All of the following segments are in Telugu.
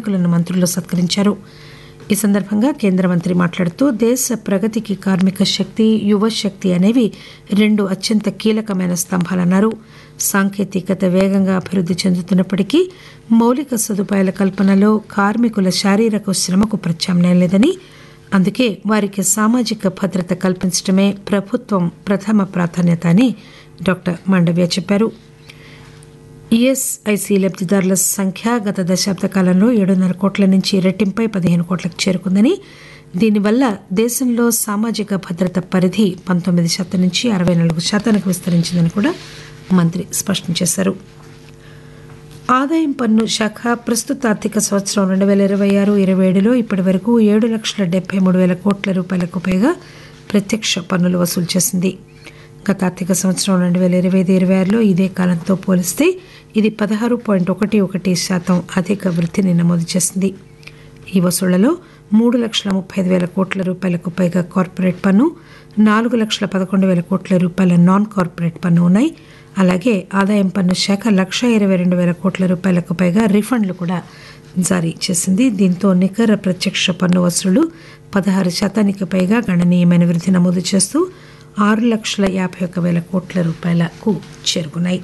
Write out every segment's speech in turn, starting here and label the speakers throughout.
Speaker 1: కార్మికులను మంత్రులు సత్కరించారు ఈ సందర్భంగా కేంద్ర మంత్రి మాట్లాడుతూ దేశ ప్రగతికి కార్మిక శక్తి యువ శక్తి అనేవి రెండు అత్యంత కీలకమైన స్తంభాలన్నారు సాంకేతికత వేగంగా అభివృద్ధి చెందుతున్నప్పటికీ మౌలిక సదుపాయాల కల్పనలో కార్మికుల శారీరక శ్రమకు ప్రత్యామ్నాయం లేదని అందుకే వారికి సామాజిక భద్రత కల్పించడమే ప్రభుత్వం ప్రథమ ప్రాధాన్యత అని డాక్టర్ మాండవ్య చెప్పారు ఈఎస్ఐసి లబ్దిదారుల సంఖ్య గత దశాబ్ద కాలంలో ఏడున్నర కోట్ల నుంచి రెట్టింపై పదిహేను కోట్లకు చేరుకుందని దీనివల్ల దేశంలో సామాజిక భద్రత పరిధి పంతొమ్మిది శాతం నుంచి అరవై నాలుగు శాతానికి విస్తరించిందని కూడా మంత్రి స్పష్టం చేశారు ఆదాయం పన్ను శాఖ ప్రస్తుత ఆర్థిక సంవత్సరం రెండు వేల ఇరవై ఆరు ఇరవై ఏడులో ఇప్పటి వరకు ఏడు లక్షల డెబ్బై మూడు వేల కోట్ల రూపాయలకు పైగా ప్రత్యక్ష పన్నులు వసూలు చేసింది గత ఆర్థిక సంవత్సరం రెండు వేల ఇరవై ఐదు ఇరవై ఆరులో ఇదే కాలంతో పోలిస్తే ఇది పదహారు పాయింట్ ఒకటి ఒకటి శాతం అధిక వృద్ధిని నమోదు చేసింది ఈ వసూళ్లలో మూడు లక్షల ముప్పై ఐదు వేల కోట్ల రూపాయలకు పైగా కార్పొరేట్ పన్ను నాలుగు లక్షల పదకొండు వేల కోట్ల రూపాయల నాన్ కార్పొరేట్ పన్ను ఉన్నాయి అలాగే ఆదాయం పన్ను శాఖ లక్ష ఇరవై రెండు వేల కోట్ల రూపాయలకు పైగా రిఫండ్లు కూడా జారీ చేసింది దీంతో నికర ప్రత్యక్ష పన్ను వసూళ్లు పదహారు శాతానికి పైగా గణనీయమైన వృద్ధి నమోదు చేస్తూ ఆరు లక్షల యాభై ఒక్క వేల కోట్ల రూపాయలకు చేరుకున్నాయి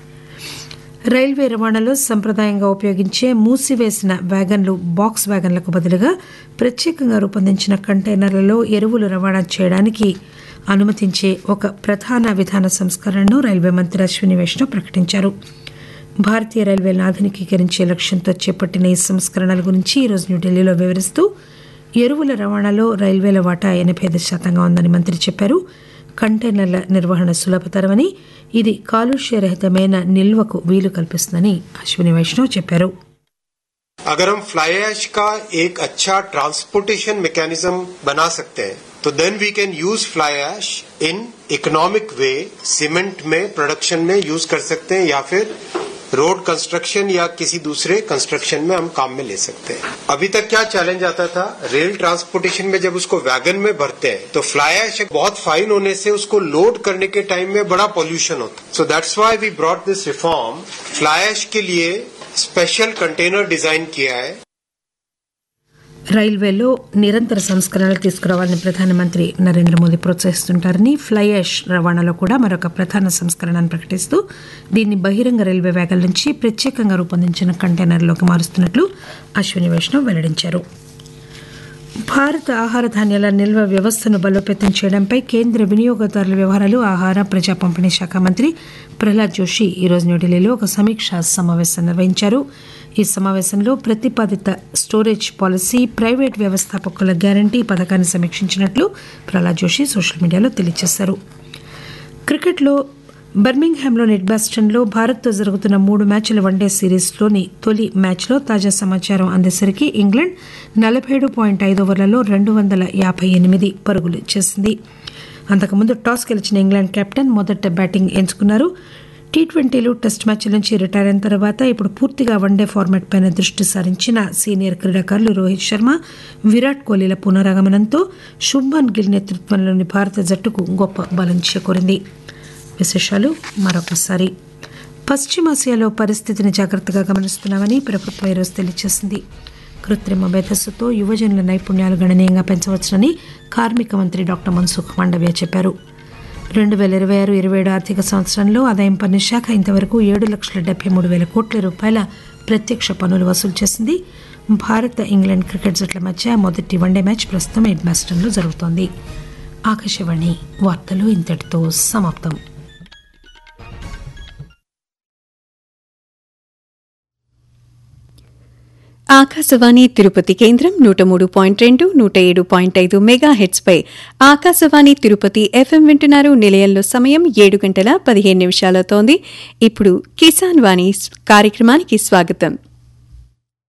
Speaker 1: రైల్వే రవాణాలో సంప్రదాయంగా ఉపయోగించే మూసివేసిన వ్యాగన్లు బాక్స్ వ్యాగన్లకు బదులుగా ప్రత్యేకంగా రూపొందించిన కంటైనర్లలో ఎరువులు రవాణా చేయడానికి అనుమతించే ఒక ప్రధాన విధాన సంస్కరణను రైల్వే మంత్రి అశ్విని వైష్ణవ్ ప్రకటించారు భారతీయ రైల్వేలను ఆధునికీకరించే లక్ష్యంతో చేపట్టిన ఈ సంస్కరణల గురించి ఈరోజు న్యూఢిల్లీలో వివరిస్తూ ఎరువుల రవాణాలో రైల్వేల వాటా ఎనభై ఐదు శాతంగా ఉందని మంత్రి చెప్పారు కంటైనర్ల నిర్వహణ సులభతరమని ఇది కాలుష్యరహితమైన నిల్వకు వీలు కల్పిస్తుందని అశ్విని వైష్ణవ్ చెప్పారు
Speaker 2: अगर हम फ्लाई ऐश का एक अच्छा ट्रांसपोर्टेशन मैकेनिज्म बना सकते हैं तो then we can use fly ash in economic way cement में प्रोडक्शन में यूज कर सकते हैं या फिर रोड कंस्ट्रक्शन या किसी दूसरे कंस्ट्रक्शन में हम काम में ले सकते हैं अभी तक क्या चैलेंज आता था रेल ट्रांसपोर्टेशन में जब उसको वैगन में भरते हैं तो फ्लाई ऐश बहुत फाइन होने से उसको लोड करने के टाइम में बड़ा पॉल्यूशन होता so that's why we brought this reform fly ash के लिए स्पेशल कंटेनर डिजाइन किया है
Speaker 1: రైల్వేలో నిరంతర సంస్కరణలు తీసుకురావాలని ప్రధానమంత్రి నరేంద్ర మోదీ ప్రోత్సహిస్తుంటారని ఫ్లై యాష్ రవాణాలో కూడా మరొక ప్రధాన సంస్కరణను ప్రకటిస్తూ దీన్ని బహిరంగ రైల్వే వ్యాగల నుంచి ప్రత్యేకంగా రూపొందించిన కంటైనర్లోకి మారుస్తున్నట్లు అశ్విని వైష్ణవ్ వెల్లడించారు భారత ఆహార ధాన్యాల నిల్వ వ్యవస్థను బలోపేతం చేయడంపై కేంద్ర వినియోగదారుల వ్యవహారాలు ఆహార ప్రజా పంపిణీ శాఖ మంత్రి ప్రహ్లాద్ జోషి ఈరోజు న్యూఢిల్లీలో ఒక సమీక్షా సమావేశం నిర్వహించారు ఈ సమావేశంలో ప్రతిపాదిత స్టోరేజ్ పాలసీ ప్రైవేట్ వ్యవస్థాపకుల గ్యారంటీ పథకాన్ని సమీక్షించినట్లు ప్రహ్లాద్ జోషి సోషల్ మీడియాలో తెలియజేశారు క్రికెట్లో బర్మింగ్హామ్లోని ఎడ్బాస్టన్లో భారత్తో జరుగుతున్న మూడు మ్యాచ్ల వన్డే సిరీస్లోని తొలి మ్యాచ్లో తాజా సమాచారం అందేసరికి ఇంగ్లాండ్ నలభై ఏడు పాయింట్ ఐదు ఓవర్లలో రెండు వందల యాభై ఎనిమిది పరుగులు చేసింది అంతకుముందు టాస్ గెలిచిన ఇంగ్లాండ్ కెప్టెన్ మొదట బ్యాటింగ్ ఎంచుకున్నారు టీ ట్వంటీలు టెస్ట్ మ్యాచ్ల నుంచి రిటైర్ అయిన తర్వాత ఇప్పుడు పూర్తిగా వన్డే ఫార్మాట్ పైన దృష్టి సారించిన సీనియర్ క్రీడాకారులు రోహిత్ శర్మ విరాట్ కోహ్లీల పునరాగమనంతో శుభ్మన్ గిల్ నేతృత్వంలోని భారత జట్టుకు గొప్ప బలం చేకూరింది విశేషాలు మరొకసారి పశ్చిమాసియాలో పరిస్థితిని జాగ్రత్తగా గమనిస్తున్నామని ప్రభుత్వం ఈరోజు తెలియజేసింది కృత్రిమ మేధస్సుతో యువజనుల నైపుణ్యాలు గణనీయంగా పెంచవచ్చునని కార్మిక మంత్రి డాక్టర్ మన్సుఖ్ మాండవ్య చెప్పారు రెండు వేల ఇరవై ఆరు ఇరవై ఏడు ఆర్థిక సంవత్సరంలో ఆదాయం పన్ను శాఖ ఇంతవరకు ఏడు లక్షల డెబ్బై మూడు వేల కోట్ల రూపాయల ప్రత్యక్ష పన్నులు వసూలు చేసింది భారత ఇంగ్లాండ్ క్రికెట్ జట్ల మధ్య మొదటి వన్డే మ్యాచ్ ప్రస్తుతం ఎడ్మాస్టన్లో జరుగుతోంది ఆకాశవాణి వార్తలు ఇంతటితో సమాప్తం
Speaker 3: ఆకాశవాణి తిరుపతి కేంద్రం నూట మూడు పాయింట్ రెండు నూట ఏడు పాయింట్ ఐదు మెగా హెడ్స్ పై ఆకాశవాణి తిరుపతి ఎఫ్ఎం వింటున్నారు నిలయంలో సమయం ఏడు గంటల పదిహేను నిమిషాలతోంది ఇప్పుడు కిసాన్ వాణి కార్యక్రమానికి స్వాగతం